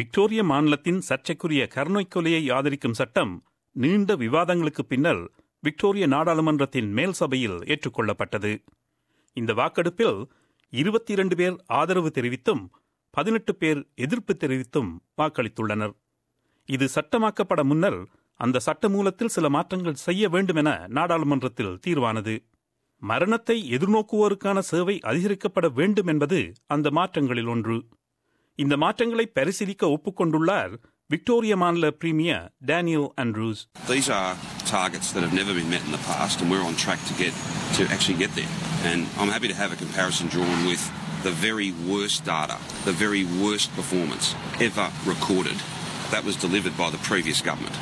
Victoria மாநிலத்தின் சர்ச்சைக்குரிய கருணை கொலையை ஆதரிக்கும் சட்டம் நீண்ட விவாதங்களுக்கு பின்னர் விக்டோரிய நாடாளுமன்றத்தின் மேல் சபையில் ஏற்றுக்கொள்ளப்பட்டது இந்த வாக்கெடுப்பில் இருபத்தி இரண்டு பேர் ஆதரவு தெரிவித்தும் பதினெட்டு பேர் எதிர்ப்பு தெரிவித்தும் வாக்களித்துள்ளனர் இது சட்டமாக்கப்பட முன்னர் அந்த சட்டமூலத்தில் சில மாற்றங்கள் செய்ய வேண்டும் என நாடாளுமன்றத்தில் தீர்வானது மரணத்தை எதிர்நோக்குவோருக்கான சேவை அதிகரிக்கப்பட வேண்டும் என்பது அந்த மாற்றங்களில் ஒன்று இந்த மாற்றங்களை பரிசீலிக்க ஒப்புக்கொண்டுள்ளார் விக்டோரிய மாநில premier Daniel Andrews These are targets that have never been met in the past, and we're on track to get to actually get there. And I'm happy to have a comparison drawn with the very worst data, the very worst performance ever recorded that was delivered by the previous government.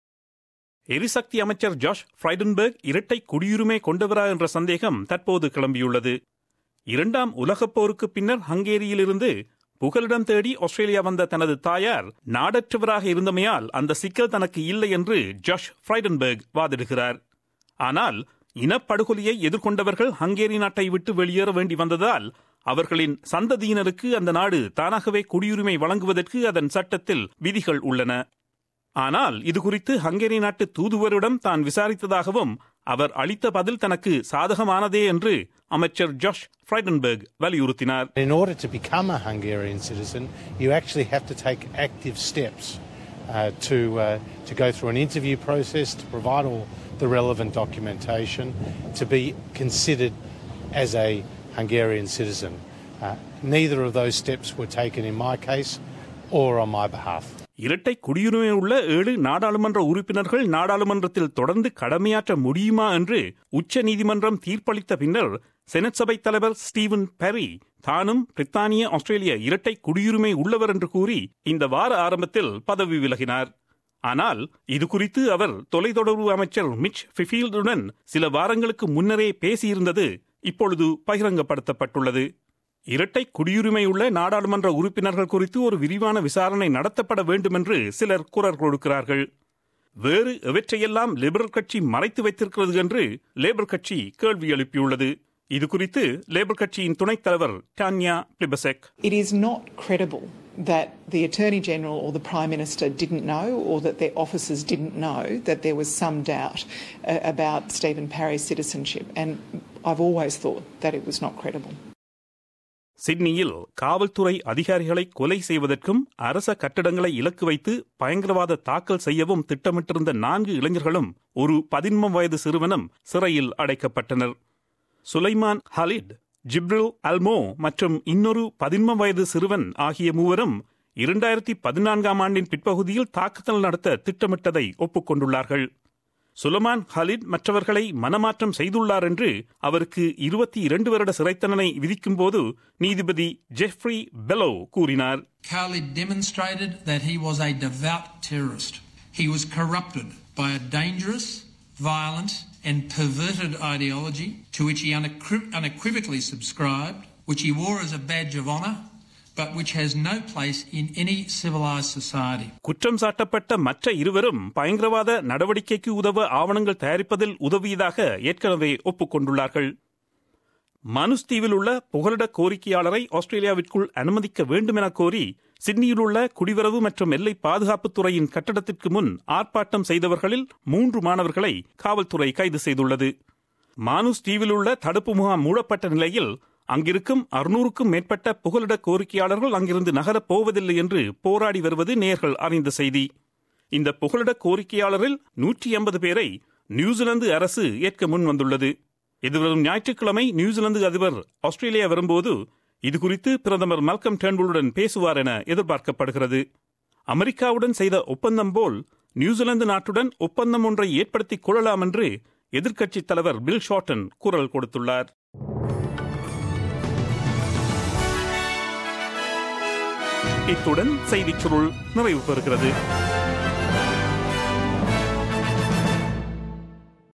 எரிசக்தி அமைச்சர் Josh Frydenberg இரட்டை குடியுரிமை கொண்டவரா என்ற சந்தேகம் தற்போது கிளம்பியுள்ளது இரண்டாம் உலகப் போருக்கு பின்னர் ஹங்கேரியிலிருந்து புகலிடம் தேடி ஆஸ்திரேலியா வந்த தனது தாயார் நாடற்றவராக இருந்தமையால் அந்த சிக்கல் தனக்கு இல்லை என்று ஜாஷ் ஃப்ரைடன்பர்க் வாதிடுகிறார் ஆனால் இனப்படுகொலையை எதிர்கொண்டவர்கள் ஹங்கேரி நாட்டை விட்டு வெளியேற வேண்டி வந்ததால் அவர்களின் சந்ததியினருக்கு அந்த நாடு தானாகவே குடியுரிமை வழங்குவதற்கு அதன் சட்டத்தில் விதிகள் உள்ளன ஆனால் இது குறித்து ஹங்கேரி நாட்டு தூதுவரிடம் தான் விசாரித்ததாகவும் அவர் அளித்த பதில் தனக்கு சாதகமானதே என்று அமைச்சர் ஜாஷ் ஃப்ரைடன்பர்க் வலியுறுத்தினார் In order to become a Hungarian citizen, you actually have to take active steps uh, to, uh, to go through an interview process, to provide all the relevant documentation, to be considered as a Hungarian citizen. Uh, neither of those steps were taken in my case or on my behalf. இரட்டை குடியுரிமை உள்ள ஏழு நாடாளுமன்ற உறுப்பினர்கள் நாடாளுமன்றத்தில் தொடர்ந்து கடமையாற்ற முடியுமா என்று உச்ச நீதிமன்றம் தீர்ப்பளித்த பின்னர் செனட் சபை தலைவர் ஸ்டீவன் பெரி தானும் பிரித்தானிய ஆஸ்திரேலிய இரட்டை குடியுரிமை உள்ளவர் என்று கூறி இந்த வார ஆரம்பத்தில் பதவி விலகினார் ஆனால் இது குறித்து அவர் தொலைத்தொடர்பு அமைச்சர் மிச் ஃபிஃபீல்டுடன் சில வாரங்களுக்கு முன்னரே பேசியிருந்தது இப்பொழுது பகிரங்கப்படுத்தப்பட்டுள்ளது இரட்டை குடியுரிமை உள்ள நாடாளுமன்ற உறுப்பினர்கள் குறித்து ஒரு விரிவான விசாரணை நடத்தப்பட வேண்டும் என்று சிலர் குரல் கொடுக்கிறார்கள் வேறு எவற்றையெல்லாம் லிபரல் கட்சி மறைத்து வைத்திருக்கிறது என்று லேபர் கட்சி கேள்வி எழுப்பியுள்ளது இது குறித்து லேபர் கட்சியின் துணைத் தலைவர் டான்யா பிளிபசெக் It is not credible that the Attorney General or the Prime Minister didn't know or that their officers didn't know that there was some doubt uh, about Stephen Parry's citizenship. And I've always thought that it was not credible. சிட்னியில் காவல்துறை அதிகாரிகளை கொலை செய்வதற்கும் அரச கட்டடங்களை இலக்கு வைத்து பயங்கரவாத தாக்கல் செய்யவும் திட்டமிட்டிருந்த நான்கு இளைஞர்களும் ஒரு பதின்ம வயது சிறுவனும் சிறையில் அடைக்கப்பட்டனர் சுலைமான் ஹலிட் ஜிப்ரில் அல்மோ மற்றும் இன்னொரு பதின்ம வயது சிறுவன் ஆகிய மூவரும் இரண்டாயிரத்தி பதினான்காம் ஆண்டின் பிற்பகுதியில் தாக்குதல் நடத்த திட்டமிட்டதை ஒப்புக்கொண்டுள்ளார்கள் சுலமான் ஹலிட் மற்றவர்களை மனமாற்றம் செய்துள்ளார் என்று அவருக்கு இருபத்தி இரண்டு வருட சிறை தண்டனை விதிக்கும்போது நீதிபதி ஜெஃப்ரி பெலோ கூறினார் Khalid demonstrated that he was a devout terrorist. He was corrupted by a dangerous, violent, and perverted ideology to which he unequi- unequivocally subscribed, which he wore as a badge of honour, but which has no place in any civilised society. குற்றம் சாட்டப்பட்ட மற்ற இருவரும் பயங்கரவாத நடவடிக்கைக்கு உதவ ஆவணங்கள் தயாரிப்பதில் உதவியதாக ஏற்கனவே ஒப்புக்கொண்டுள்ளார்கள் மனுஸ் தீவில் உள்ள புகலிட கோரிக்கையாளரை ஆஸ்திரேலியாவிற்குள் அனுமதிக்க வேண்டும் என கோரி சிட்னியில் உள்ள குடிவரவு மற்றும் எல்லை பாதுகாப்புத் துறையின் கட்டடத்திற்கு முன் ஆர்ப்பாட்டம் செய்தவர்களில் மூன்று மாணவர்களை காவல்துறை கைது செய்துள்ளது மானுஸ் தீவில் உள்ள தடுப்பு முகாம் மூடப்பட்ட நிலையில் அங்கிருக்கும் அறுநூறுக்கும் மேற்பட்ட புகலிட கோரிக்கையாளர்கள் அங்கிருந்து நகரப் போவதில்லை என்று போராடி வருவது நேர்கள் அறிந்த செய்தி இந்த புகலிட கோரிக்கையாளரில் நூற்றி எண்பது பேரை நியூசிலாந்து அரசு ஏற்க முன் வந்துள்ளது எதிர்வரும் ஞாயிற்றுக்கிழமை நியூசிலாந்து அதிபர் ஆஸ்திரேலியா வரும்போது இதுகுறித்து பிரதமர் மல்கம் டேர்ன்புல்லுடன் பேசுவார் என எதிர்பார்க்கப்படுகிறது அமெரிக்காவுடன் செய்த ஒப்பந்தம் போல் நியூசிலாந்து நாட்டுடன் ஒப்பந்தம் ஒன்றை ஏற்படுத்திக் கொள்ளலாம் என்று எதிர்க்கட்சித் தலைவர் பில் ஷார்டன் குரல் கொடுத்துள்ளார் இத்துடன் செய்திச் சுருள் நிறைவு பெறுகிறது